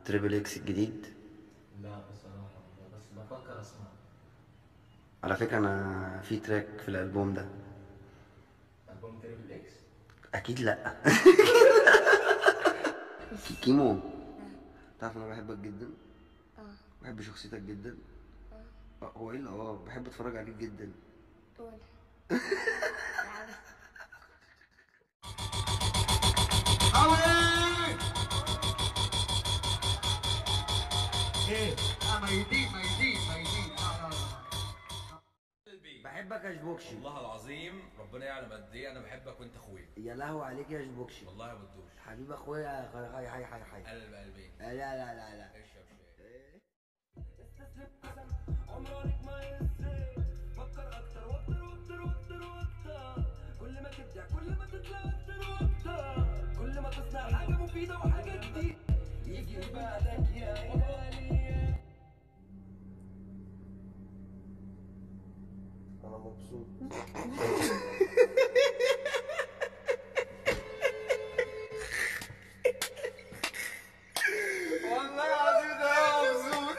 تريبل اكس الجديد لا بصراحة بس بفكر اسمع على فكرة انا في تراك في الالبوم ده ألبوم تريبل إكس اكيد لا كيمو تعرف انا بحبك جدا اه بحب شخصيتك جدا آه، هو ايه اللي اه بحب اتفرج عليك جدا قول ايه لا ما يزيد ما يزيد ما يزيد بحبك يا شبوكشي والله العظيم ربنا يعلم قد ايه انا بحبك وانت اخويا يا لهو عليك يا شبوكشي والله يا بدوش حبيب اخويا هاي هاي هاي هاي قلب قلبي لا لا لا لا اشرب شاي عمرك ما يسرق فكر اكتر واكتر واكتر واكتر واكتر كل ما تبدع كل ما تطلع اكتر واكتر كل ما تصنع حاجه مفيده وحاجه جديده يجي بعدك يا غالي انا مبسوط والله العظيم ده انا مبسوط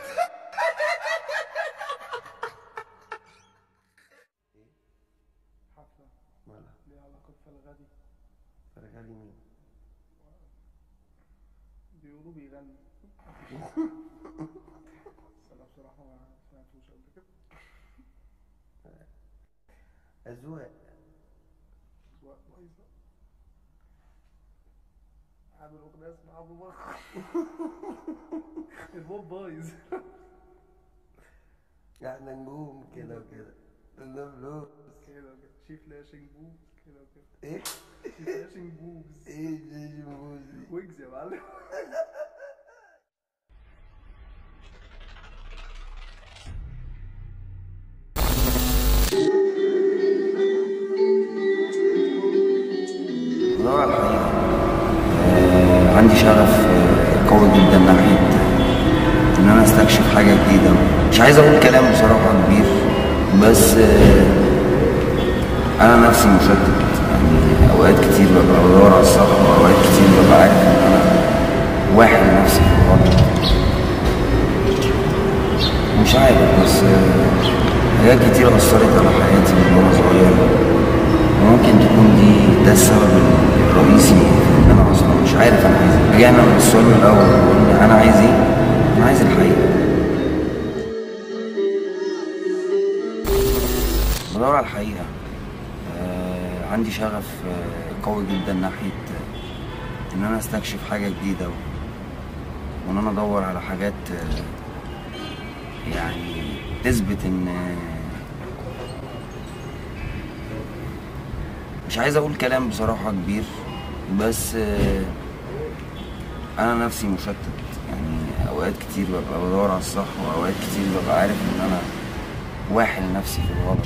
حفلة مالها ليها علاقة بفلغدي فرجع لي مين بيقولوا بيغني بس أنا بصراحة ما سمعتوش قبل كده اذواق أذواق بايظة عامل أغنية اسمها أبو بكر البوب بايظ احنا نجوم كده وكده ننام له كده وكده شي فلاشنج بوبز كده وكده ايه شي فلاشنج بوبز ايه ده جمهوري ويجز يا معلم بدور على الحقيقة آه، عندي شغف آه، قوي جدا ناحية إن أنا أستكشف حاجة جديدة مش عايز أقول كلام بصراحة كبير بس آه، أنا نفسي مشتت يعني أوقات كتير ببقى بدور على الصح وأوقات كتير ببقى عارف إن أنا واحد نفسي في الغلط مش عارف بس آه، حاجات كتير أثرت على حياتي من وأنا صغير وممكن تكون دي ده السبب الرئيسي في ان انا اصلا مش عارف انا عايز ايه رجعنا من السؤال من الاول وقلنا انا عايز ايه انا عايز الحقيقه بدور على الحقيقه آه عندي شغف آه قوي جدا ناحيه آه، ان انا استكشف حاجه جديده و- وان انا ادور على حاجات آه يعني تثبت ان آه، مش عايز اقول كلام بصراحة كبير بس آه، انا نفسي مشتت يعني اوقات كتير ببقى بدور على الصح واوقات كتير ببقى عارف ان انا واحد نفسي في الغلط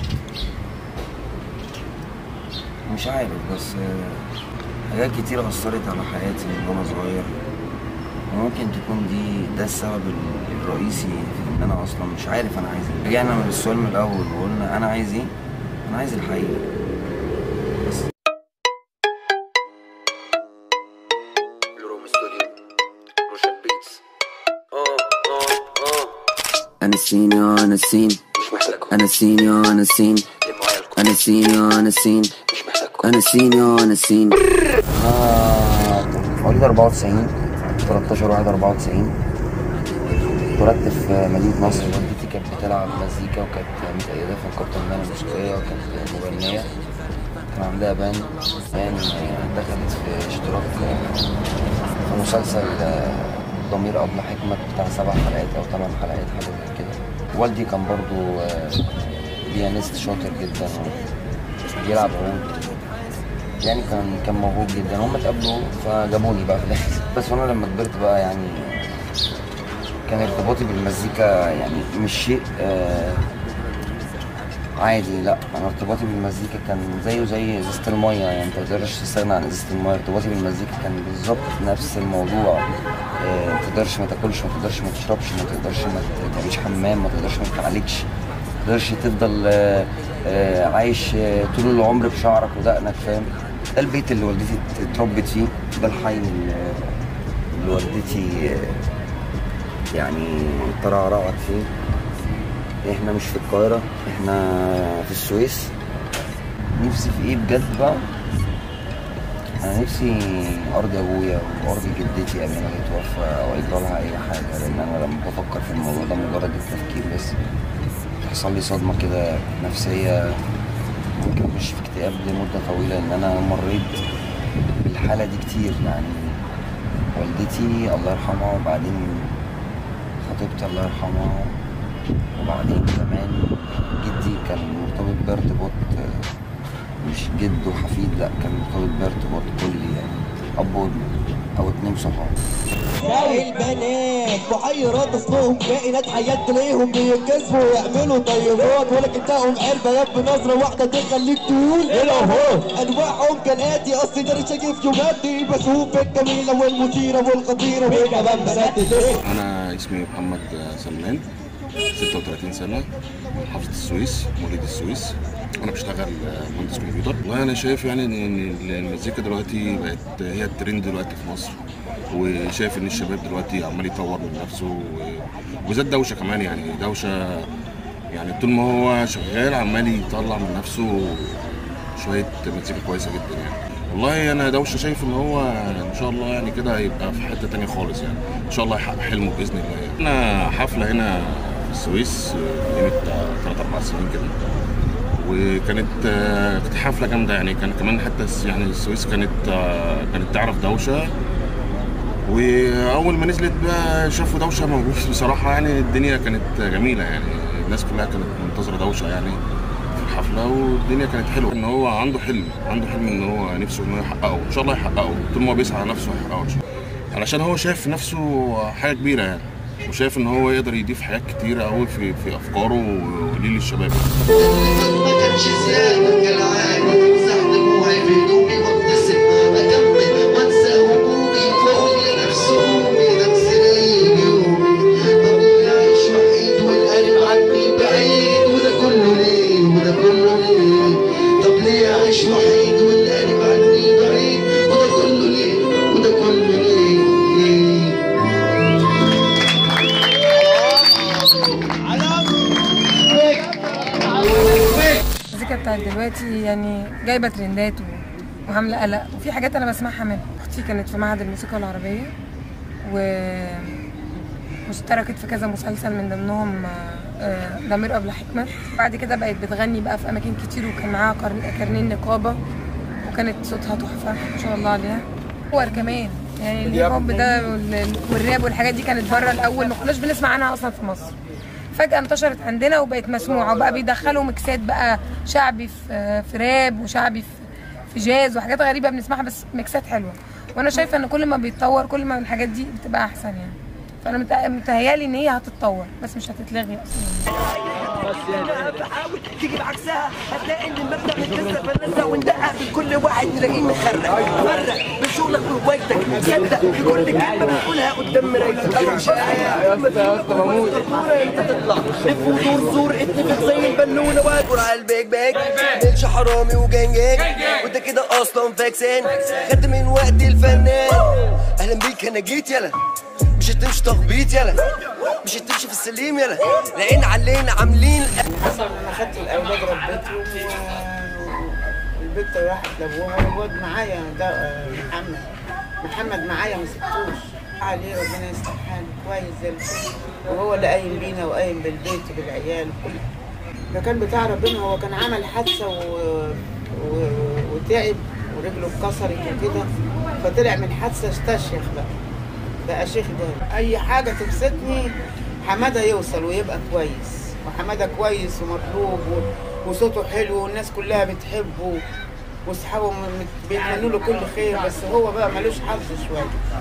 مش عارف بس آه، حاجات كتير اثرت على حياتي من وانا صغير وممكن تكون دي ده السبب ال- الرئيسي في ان انا اصلا مش عارف انا عايز ايه رجعنا من السؤال من الاول وقلنا انا عايز ايه انا عايز الحقيقة بس الروم ستوديو روشن بيتس اه اه اه انا السين يا انا السين مش محتاجكم انا السين يا انا السين لموا عيالكم انا السين يا انا السين مش محتاجكم انا السين يا انا السين آه، مواليد 94 13 1 94 اتولدت في مدينة نصر والدتي كانت بتلعب مزيكا وكانت متأيدة في نقابة المهنة الموسيقية وكانت مغنية كان عندها باند باند دخلت في اشتراك في مسلسل آه، ضمير أبلة حكمة بتاع سبع حلقات أو ثمان حلقات حاجة زي كده والدي كان برضو آه، بيانيست شاطر جدا وبيلعب عود يعني كان كان موهوب جدا هم اتقابلوا فجابوني بقى في الاخر بس وانا لما كبرت بقى يعني كان ارتباطي بالمزيكا يعني مش شيء آه عادي لا انا ارتباطي بالمزيكا كان زيه زي ازازه الميه يعني انت ما تقدرش تستغنى عن ازازه الميه ارتباطي بالمزيكا كان بالظبط نفس الموضوع آه، ما تقدرش ما تاكلش ما تقدرش ما تشربش ما تقدرش ما تعملش حمام ما تقدرش ما تتعالجش ما تقدرش تفضل آه، آه، عايش آه، طول العمر بشعرك ودقنك فاهم ده البيت اللي والدتي اتربت فيه ده الحي اللي اللي والدتي آه، يعني ترعرعت فيه احنا مش في القاهرة احنا في السويس نفسي في ايه بجد بقى انا نفسي ارض ابويا وارض جدتي قبل ما تتوفى او يجرى لها اي حاجه لان انا لما بفكر في الموضوع ده مجرد التفكير بس تحصل لي صدمه كده نفسيه ممكن اخش في اكتئاب لمده طويله ان انا مريت بالحاله دي كتير يعني والدتي الله يرحمها وبعدين خطيبتي الله يرحمها وبعدين كمان جدي كان مرتبط بارتباط آه، مش جد وحفيد لا كان مرتبط بارتباط كلي يعني اب وابن او اتنين صحاب باقي البنات بحيرات اصلهم كائنات حياة تلاقيهم بينكسفوا ويعملوا طيبات ولكن تلاقيهم عربيات بنظرة واحدة تخليك تقول ايه الاهو انواعهم كالاتي اصل ده شايف يوماتي بشوف الجميلة والمثيرة والخطيرة وكمان بنات ليه انا اسمي محمد سلمان 36 سنه من محافظه السويس مواليد السويس انا بشتغل مهندس كمبيوتر والله انا شايف يعني ان إن المزيكا دلوقتي بقت هي الترند دلوقتي في مصر وشايف ان الشباب دلوقتي عمال يطور من نفسه و- وبالذات دوشه كمان يعني دوشه يعني طول ما هو شغال عمال يطلع من نفسه شويه مزيكا كويسه جدا يعني والله انا دوشه شايف ان هو ان شاء الله يعني كده هيبقى في حته تانية خالص يعني ان شاء الله يحقق حلمه باذن الله يعني. انا حفله هنا في السويس آه، قيمه 3 4 سنين كده وكانت آه، كانت حفله جامده يعني كان كمان حتى الس- يعني السويس كانت آه، كانت تعرف دوشه واول ما نزلت بقى شافوا دوشه موجود بصراحه يعني الدنيا كانت جميله يعني الناس كلها كانت منتظره دوشه يعني في الحفله والدنيا كانت حلوه ان هو عنده حلم عنده حلم ان هو نفسه ان هو يحققه ان شاء الله يحققه طول ما هو بيسعى على نفسه هيحققه ان شاء الله علشان هو شايف في نفسه حاجه كبيره يعني وشايف ان هو يقدر يضيف حاجات كتيره قوي في في افكاره وليه للشباب ما كانش زيادة كالعادة امسح دموعي في هدومي وابتسم اكمل وانسى همومي واقول لنفسي همومي ده مسيري يومي طب ليه اعيش وحيد والقلب عني بعيد وده كله ليه وده كله ليه طب ليه اعيش وحيد والقلب عني بعيد وده كله ليه وده كله ليه المزيكا بتاعت دلوقتي يعني جايبه ترندات و- وعامله قلق وفي حاجات انا بسمعها منها اختي كانت في معهد الموسيقى العربيه و واشتركت في كذا مسلسل من ضمنهم آه، ضمير قبل حكمة بعد كده بقت بتغني بقى في أماكن كتير وكان معاها قرن- كارنين نقابة وكانت صوتها تحفة ما شاء الله عليها صور كمان يعني الهيب هوب ده وال- والراب والحاجات دي كانت بره الأول ما كناش بنسمع عنها أصلا في مصر فجأة انتشرت عندنا وبقت مسموعة وبقى بيدخلوا ميكسات بقى شعبي في في راب وشعبي في في جاز وحاجات غريبة بنسمعها بس ميكسات حلوة وأنا شايفة إن كل ما بيتطور كل ما الحاجات دي بتبقى أحسن يعني فأنا متهيأ- متهيألي إن هي هتتطور بس مش هتتلغي أصلا بحاول تيجي بعكسها هتلاقي ان المبدا متكسر فنزع وندقق من كل واحد نلاقيه مخرق فرق بين شغلك وهوايتك صدق في كل كلمه بتقولها قدام مرايتك انا مش انت تطلع لف ودور زور اتنفخ زي البالونه وادور على البيج باج مش حرامي وجنجاج وانت كده اصلا فاكسان خدت من وقت الفنان اهلا بيك انا جيت يلا مش هتمشي تخبيط يلا مش هتمشي في السليم يلا لان علينا عاملين حصل انا خدت الاولاد ربيتهم والبنت راحت لابوها والواد معايا ده آه، محمد محمد معايا ما سبتوش عليه ربنا يصلح حاله كويس زي الفل وهو اللي قايم بينا وقايم بالبيت وبالعيال وكل ده كان بتاع ربنا هو كان عمل حادثه و... و... وتعب ورجله اتكسرت وكده فطلع من حادثه استشيخ بقى بقى شيخ ده اي حاجه تبسطني حماده يوصل ويبقى كويس وحماده كويس ومطلوب و- وصوته حلو والناس كلها بتحبه واصحابه م- مت- بيتمنوا له كل خير بس هو بقى ملوش حظ شويه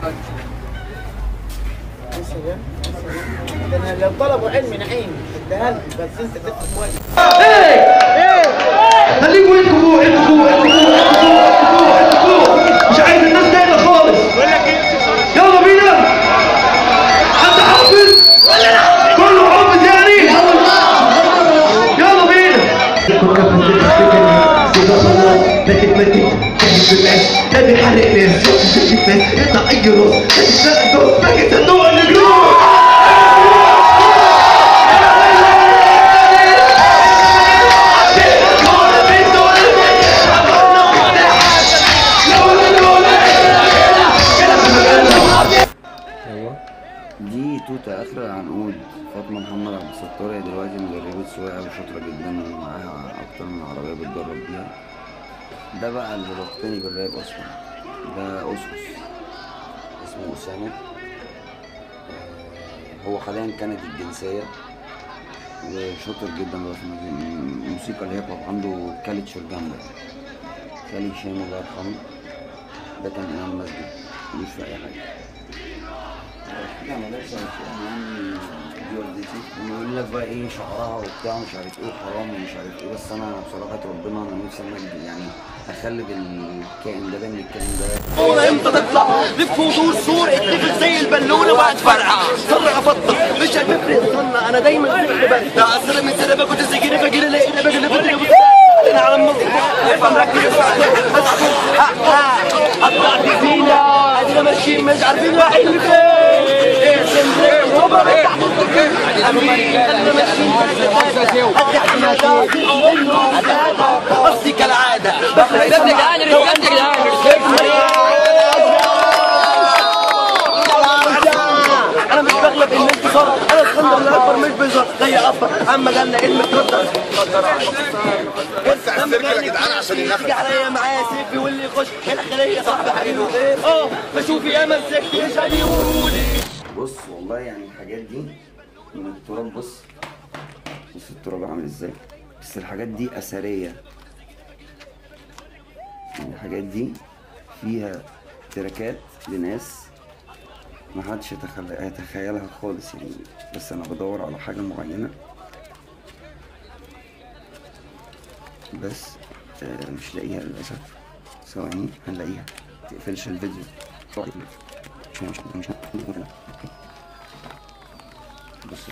يا سلام يا سلام. ده انا لو طلبوا علم نعيم اديها لهم بس انت تفهم كويس خليكوا انتوا فوق انتوا فوق انتوا فوق انتوا فوق انتوا فوق انتوا فوق مش عايز الناس تانية خالص يلا بينا حد حافظ كله حافظ يعني يلا بينا ده بيحرق ناس يقطع اي راس ده بيسرق دوس باكت النوع اللي جوه اكتر من عربيه بتجرب بيها ده بقى اللي ربطني بالراب اصلا ده اسس اسمه اسامه آه، هو حاليا كندي الجنسيه وشاطر جدا بقى في الموسيقى- الموسيقى الهيب هوب عنده كالتشر جامده خالي هشام الله يرحمه ده كان امام مسجد ملوش في اي حاجه لا ما لسه يعني دي والدتي ويقول لك بقى ايه شعرها وبتاع مش عارف ايه حرام ومش عارف ايه بس انا بصراحه ربنا انا نفسي انا يعني اخلي الكائن ده بين الكائن ده والله امتى تطلع لف ودور صور اتنفس زي البالونه بعد فرقع صرع افضل مش هتفرق صنع انا دايما في العباد لا اصل من سنه كنت سجيني فاكر الاقي بقى اللي بدري انا على المصر افهم ركز اطلع فينا ادينا ماشيين مش عارفين رايحين لفين ايه سندريك هوبا من تحت الطريق انا ماشيين قصدي كالعاده بفرق يا جدعان رجعت يا انا مش بغلب الانتصار انا الخندق الاكبر مش بيظهر زي افر اما جالنا علم القدر وسع السيركل يا جدعان عشان ينفذ يجي عليا معايا سيفي واللي يخش الخليه صاحبي حبيبه اه بشوف ياما مسكت يشهد يقولي بص والله يعني الحاجات دي من التراب بص بص التراب عامل ازاي بس الحاجات دي اثريه يعني الحاجات دي فيها تراكات لناس ما حدش يتخل- يتخيلها خالص يعني بس انا بدور على حاجه معينه بس آه، مش لاقيها للاسف ثواني هنلاقيها متقفلش الفيديو مش مش مش بص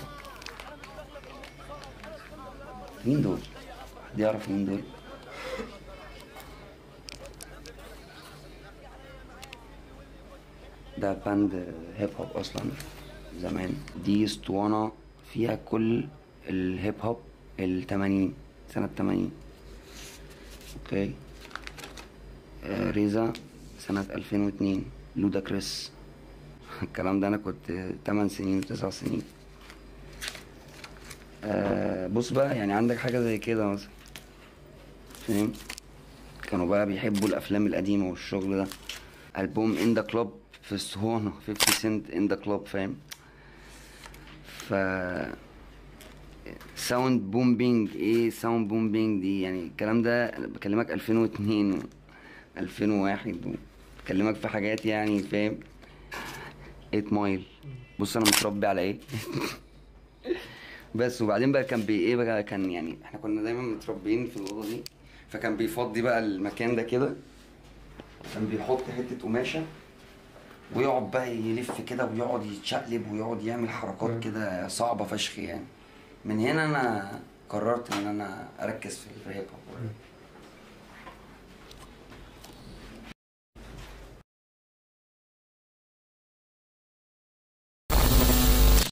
مين دول؟ حد يعرف مين دول؟ ده باند هيب هوب اصلا زمان دي اسطوانة فيها كل الهيب هوب التمانين سنة تمانين اوكي آه ريزا سنة ألفين واتنين لودا كريس الكلام ده انا كنت 8 سنين و9 سنين آه بص بقى يعني عندك حاجه زي كده مثلا فاهم كانوا بقى بيحبوا الافلام القديمه والشغل ده البوم ان ذا كلوب في اسطوانه 50 سنت ان ذا كلوب فاهم ف ساوند بومبينج ايه ساوند بومبينج دي يعني الكلام ده بكلمك 2002 و 2001 بكلمك في حاجات يعني فاهم 8 مايل بص انا متربي على ايه بس وبعدين بقى كان بي ايه بقى كان يعني احنا كنا دايما متربيين في الاوضه دي فكان بيفضي بقى المكان ده كده كان بيحط حته قماشه ويقعد بقى يلف كده ويقعد يتشقلب ويقعد يعمل حركات كده صعبه فشخ يعني من هنا انا قررت ان انا اركز في الهيب هوب